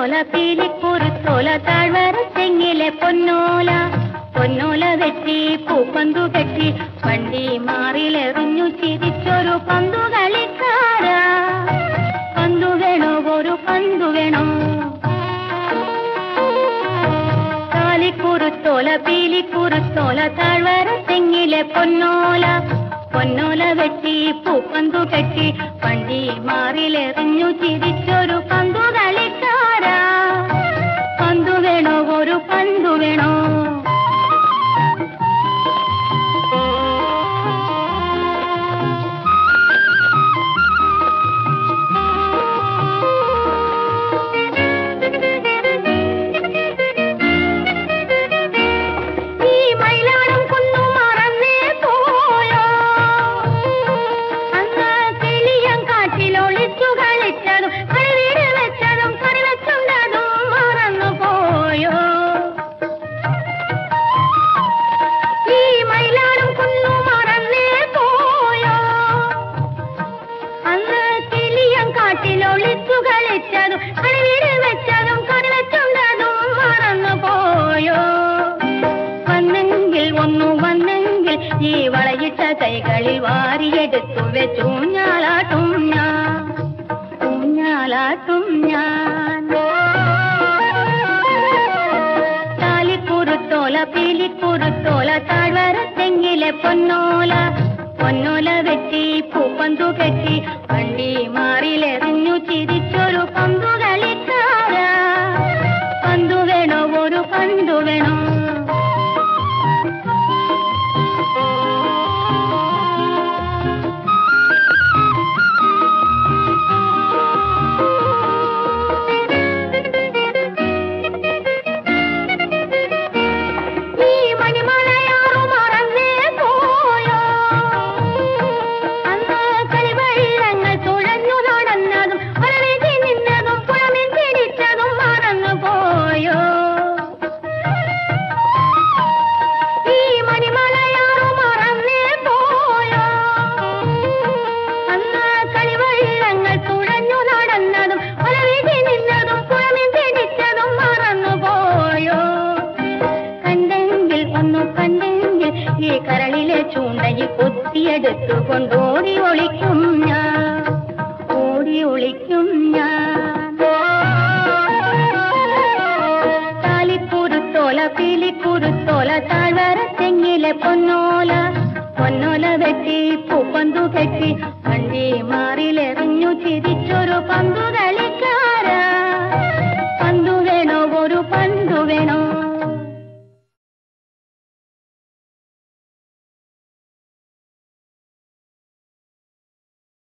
കുരുത്തോല പീലിക്കുരുത്തോല താഴ്വര തെങ്ങിലെ പൊന്നോല പൊന്നോല വെട്ടി പൂപ്പന്തു കെട്ടി വണ്ടി മാറിലെറിഞ്ഞു ചിരിച്ചൊരു പന്തു കളിക്കാരാ പന്തു വേണോ ഒരു പന്തു വേണോ കാലിക്കുരുത്തോല പീലിക്കുരുത്തോല താഴ്വര തെങ്ങിലെ പൊന്നോല പൊന്നോല വെട്ടി പൂപ്പന്തു കെട്ടി വണ്ടി മാറിലെറിഞ്ഞു ചിരിച്ചൊരു പന്തു കളിക്കാരാ പന്തു വേണോ ഒരു പന്തു വേണോ ഈ മയിലാടും കുന്നു മറന്നേ പോയോ അന്ന് കിളിയം കാട്ടിലൊളിച്ചു കളിച്ചതും കളിവീട് വെച്ചതും കറി വെച്ചുണ്ടതും മറന്നു പോയോ ഈ മയിലാടും കുന്നു മറന്നേ പോയോ അന്ന് കിളിയം കാട്ടിലൊളിച്ചു കളിച്ചതും കളിവീട് വെച്ചതും കറി വെച്ചുണ്ടതും മറന്നു പോയോ വന്നെങ്കിൽ ഒന്നു വന്നെങ്കിൽ ഈ വളയിട്ട കൈകളിൽ വാരിയെടുത്തു വെച്ചു ഞാളാട്ടും ഞാൻ ഊഞ്ഞാലാട്ടും ഞാൻ താലിക്കുറുത്തോല പീലിക്കുറുത്തോല താഴ്വര തെങ്ങിലെ പൊന്നോല പൊന്നോല വെട്ടി പൂപ്പന്തു കെട്ടി വണ്ടി മാറിലെറിഞ്ഞു ചിരിച്ചൊരു പന്തു കളിക്കാരാ പന്തു വേണോ ഒരു പന്തു വേണോ ഈ മണിമലയാറു മറന്നേ പോയോ അന്ന് കളിവെള്ളങ്ങൾ തുഴഞ്ഞു നടന്നതും ഒരവിധി നിന്നതും പുഴമിൽ പിടിച്ചതും മറന്നു പോയോ ഈ മണിമലയാറു മറന്നേ പോയോ അന്ന് കളിവെള്ളങ്ങൾ തുഴഞ്ഞു നടന്നതും ഒരവിധി നിന്നതും പുഴമിൽ പിടിച്ചതും മറന്നു പോയോ കണ്ടെങ്കിൽ ഒന്നു കണ്ടെങ്കിൽ ഈ കരളിലെ ചൂണ്ടയിൽ കൊത്തിയെടുത്തു കൊണ്ടോടി ഒളിക്കും ഞാൻ ഓടി ഒളിക്കും ഞാൻ താലിക്കുരുത്തോല പീലിക്കുരുത്തോല താഴ്വര തെങ്ങിലെ പൊന്നോല പൊന്നോല വെട്ടി